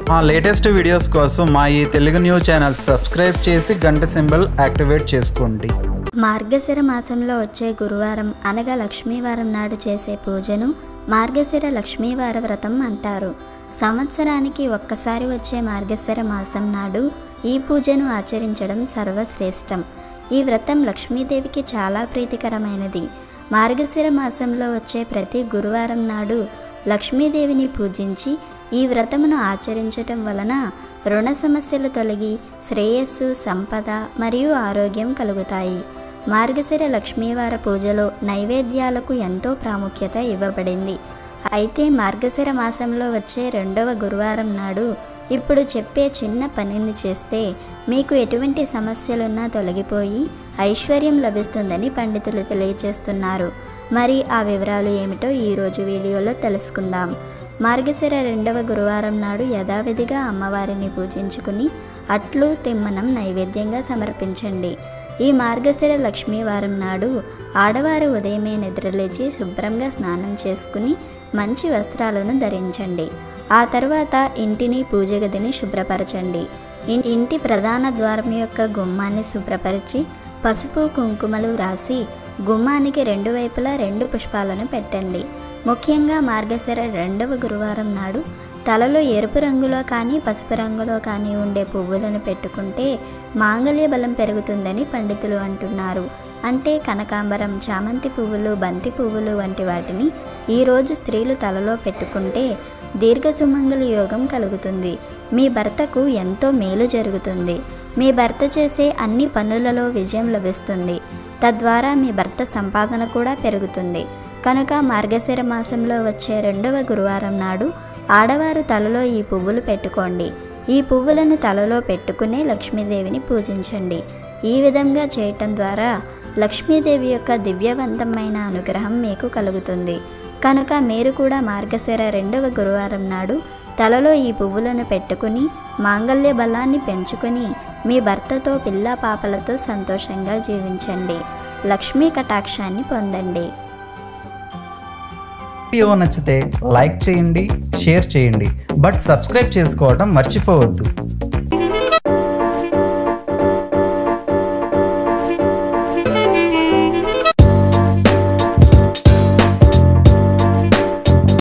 మా latest videos కోసం మా ఈ తెలుగు న్యూస్ ఛానల్ సబ్స్క్రైబ్ చేసి గంట సింబల్ యాక్టివేట్ చేసుకోండి మార్గశిర మాసంలో వచ్చే గురువారం అనగా లక్ష్మీవారం నాడు చేసే పూజను మార్గశిర లక్ష్మీవార వ్రతం అంటారు సంవత్సరానికి ఒక్కసారి వచ్చే మార్గశిర మాసం నాడు ఈ పూజను ఆచరించడం సర్వశ్రేష్టం ఈ వ్రతం లక్ష్మీదేవికి చాలా ప్రీతికరమైనది మార్గశిర మాసంలో వచ్చే ప్రతి గురువారం నాడు లక్ష్మీదేవిని పూజించి ఈ వ్రతమును ఆచరించటం వలన రుణ సమస్యలు తొలగి శ్రేయస్సు సంపద మరియు ఆరోగ్యం కలుగుతాయి మార్గశిర లక్ష్మీవార పూజలో నైవేద్యాలకు ఎంతో ప్రాముఖ్యత ఇవ్వబడింది అయితే మార్గశిర మాసంలో వచ్చే రెండవ గురువారం నాడు ఇప్పుడు చెప్పే చిన్న పనిని చేస్తే మీకు ఎటువంటి సమస్యలున్నా తొలగిపోయి ఐశ్వర్యం లభిస్తుందని పండితులు తెలియచేస్తున్నారు మరి ఆ వివరాలు ఏమిటో ఈరోజు వీడియోలో తెలుసుకుందాం మార్గశిర రెండవ గురువారం నాడు యథావిధిగా అమ్మవారిని పూజించుకుని అట్లు తిమ్మనం నైవేద్యంగా సమర్పించండి ఈ మార్గశిర లక్ష్మీవారం నాడు ఆడవారు ఉదయమే నిద్రలేచి శుభ్రంగా స్నానం చేసుకుని మంచి వస్త్రాలను ధరించండి ఆ తర్వాత ఇంటిని పూజ గదిని శుభ్రపరచండి ఇన్- ఇంటి ప్రధాన ద్వారం యొక్క గుమ్మాన్ని శుభ్రపరిచి పసుపు కుంకుమలు రాసి గుమ్మానికి రెండు వైపులా రెండు పుష్పాలను పెట్టండి ముఖ్యంగా మార్గశిర రెండవ గురువారం నాడు తలలో ఎరుపు రంగులో కానీ పసుపు రంగులో కానీ ఉండే పువ్వులను పెట్టుకుంటే మాంగళ్య బలం పెరుగుతుందని పండితులు అంటున్నారు అంటే కనకాంబరం చామంతి పువ్వులు బంతి పువ్వులు వంటి వాటిని ఈరోజు స్త్రీలు తలలో పెట్టుకుంటే దీర్ఘ సుమంగళ యోగం కలుగుతుంది మీ భర్తకు ఎంతో మేలు జరుగుతుంది మీ భర్త చేసే అన్ని పనులలో విజయం లభిస్తుంది తద్వారా మీ భర్త సంపాదన కూడా పెరుగుతుంది కనుక మార్గశిర మాసంలో వచ్చే రెండవ గురువారం నాడు ఆడవారు తలలో ఈ పువ్వులు పెట్టుకోండి ఈ పువ్వులను తలలో పెట్టుకునే లక్ష్మీదేవిని పూజించండి ఈ విధంగా చేయటం ద్వారా లక్ష్మీదేవి యొక్క దివ్యవంతమైన అనుగ్రహం మీకు కలుగుతుంది కనుక మీరు కూడా మార్గశిర రెండవ గురువారం నాడు తలలో ఈ పువ్వులను పెట్టుకుని మాంగళ్య బలాన్ని పెంచుకుని మీ భర్తతో పిల్ల పాపలతో సంతోషంగా జీవించండి లక్ష్మీ కటాక్షాన్ని పొందండి వీడియో నచ్చితే లైక్ చేయండి షేర్ చేయండి బట్ సబ్స్క్రైబ్ చేసుకోవడం మర్చిపోవద్దు